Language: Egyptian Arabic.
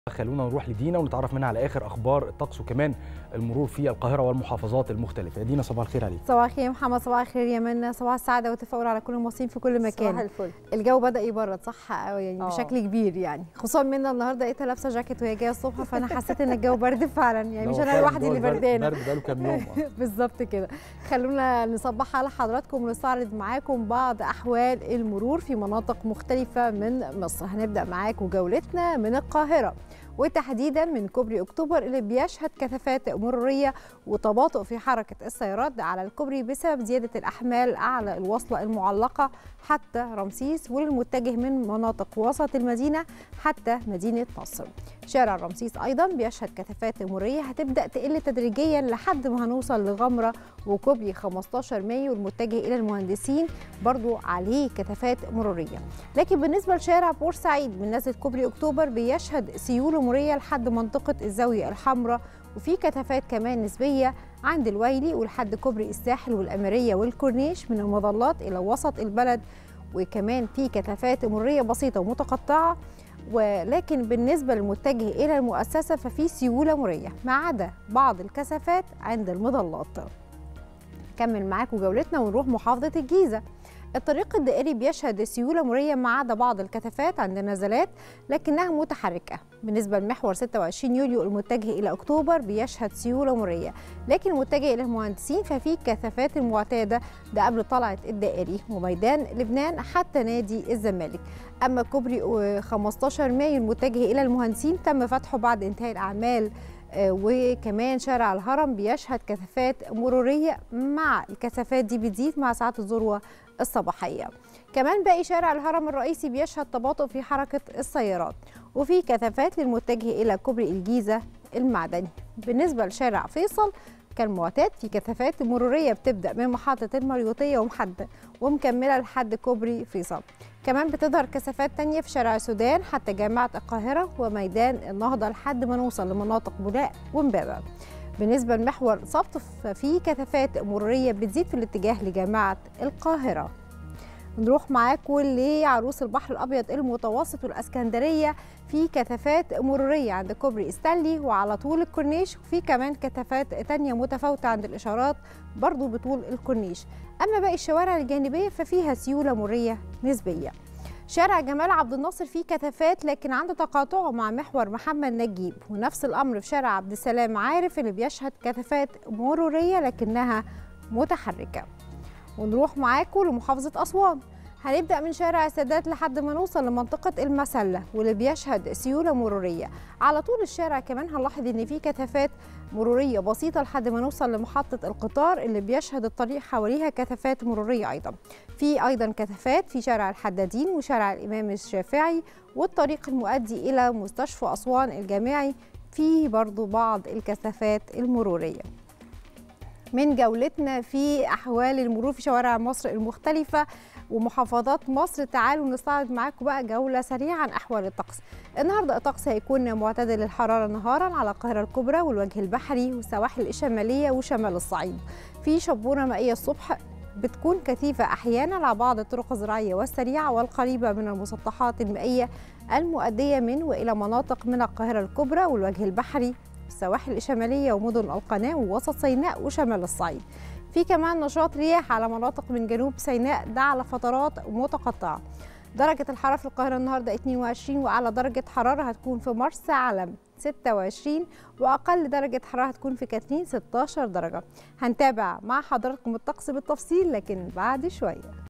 خلونا نروح لدينا ونتعرف منها على اخر اخبار الطقس وكمان المرور في القاهره والمحافظات المختلفه يا دينا صباح الخير عليك صباح الخير يا محمد صباح الخير يا منى صباح السعاده والتفاؤل على كل المصريين في كل مكان صباح الفل الجو بدا يبرد صح قوي يعني آه. بشكل كبير يعني خصوصا منى النهارده لقيتها لابسه جاكيت وهي جايه الصبح فانا حسيت ان الجو برد فعلا يعني لا، مش هو انا فعلاً لوحدي الجو اللي البرد- بردانه برد بقاله كام يوم آه. بالظبط كده خلونا نصبح على حضراتكم ونستعرض معاكم بعض احوال المرور في مناطق مختلفه من مصر هنبدا معاكم جولتنا من القاهره وتحديدا من كوبري اكتوبر اللي بيشهد كثافات مروريه وتباطؤ في حركه السيارات على الكوبري بسبب زياده الاحمال على الوصله المعلقه حتى رمسيس والمتجه من مناطق وسط المدينه حتى مدينه نصر شارع رمسيس ايضا بيشهد كثافات مروريه هتبدا تقل تدريجيا لحد ما هنوصل لغمره وكوبري 15 مايو المتجه الى المهندسين برضو عليه كثافات مروريه لكن بالنسبه لشارع بورسعيد من نزله كوبري اكتوبر بيشهد سيوله مروريه لحد منطقه الزاويه الحمراء وفي كثافات كمان نسبيه عند الويلي ولحد كوبري الساحل والاميريه والكورنيش من المظلات الى وسط البلد وكمان في كثافات مروريه بسيطه ومتقطعه ولكن بالنسبة للمتجه إلى المؤسسة ففي سيولة مرية ما عدا بعض الكثافات عند المظلات نكمل معاكم جولتنا ونروح محافظة الجيزة الطريق الدائري بيشهد سيولة مرية ما عدا بعض الكثافات عند النزلات لكنها متحركة بالنسبة لمحور 26 يوليو المتجه إلى أكتوبر بيشهد سيولة مرية لكن المتجه إلى المهندسين ففي كثافات المعتادة ده قبل طلعة الدائري وميدان لبنان حتى نادي الزمالك أما كوبري 15 مايو المتجه إلى المهندسين تم فتحه بعد انتهاء الأعمال آه، وكمان شارع الهرم بيشهد كثافات مرورية مع الكثافات دي بتزيد مع ساعات الذروة الصباحية كمان باقي شارع الهرم الرئيسي بيشهد تباطؤ في حركة السيارات وفي كثافات للمتجه إلى كوبري الجيزة المعدني بالنسبة لشارع فيصل كالمعتاد في كثافات مرورية بتبدأ من محطة المريوطية ومحد ومكملة لحد كوبري فيصل كمان بتظهر كثافات تانية في شارع السودان حتى جامعة القاهرة وميدان النهضة لحد ما نوصل لمناطق بولاق ومبابة بالنسبة لمحور سبط ففي كثافات مرورية بتزيد في الاتجاه لجامعة القاهرة نروح معاكم لعروس البحر الابيض المتوسط والاسكندريه في كثافات مروريه عند كوبري استانلي وعلى طول الكورنيش وفي كمان كثافات تانية متفاوته عند الاشارات برضو بطول الكورنيش اما باقي الشوارع الجانبيه ففيها سيوله مروريه نسبيه شارع جمال عبد الناصر فيه كثافات لكن عند تقاطعه مع محور محمد نجيب ونفس الامر في شارع عبد السلام عارف اللي بيشهد كثافات مروريه لكنها متحركه ونروح معاكم لمحافظة أسوان هنبدأ من شارع السادات لحد ما نوصل لمنطقة المسلة واللي بيشهد سيولة مرورية على طول الشارع كمان هنلاحظ إن في كثافات مرورية بسيطة لحد ما نوصل لمحطة القطار اللي بيشهد الطريق حواليها كثافات مرورية أيضا في أيضا كثافات في شارع الحدادين وشارع الإمام الشافعي والطريق المؤدي إلى مستشفى أسوان الجامعي فيه برضو بعض الكثافات المرورية من جولتنا في احوال المرور في شوارع مصر المختلفه ومحافظات مصر تعالوا نستعرض معاكم بقى جوله سريعه عن احوال الطقس النهارده الطقس هيكون معتدل الحراره نهارا على القاهره الكبرى والوجه البحري والسواحل الشماليه وشمال الصعيد في شبوره مائيه الصبح بتكون كثيفة أحيانا على بعض الطرق الزراعية والسريعة والقريبة من المسطحات المائية المؤدية من وإلى مناطق من القاهرة الكبرى والوجه البحري السواحل الشمالية ومدن القناة ووسط سيناء وشمال الصعيد في كمان نشاط رياح على مناطق من جنوب سيناء ده على فترات متقطعة درجة الحرارة في القاهرة النهاردة 22 وأعلى درجة حرارة هتكون في مرسى علم 26 وأقل درجة حرارة هتكون في كاترين 16 درجة هنتابع مع حضراتكم الطقس بالتفصيل لكن بعد شوية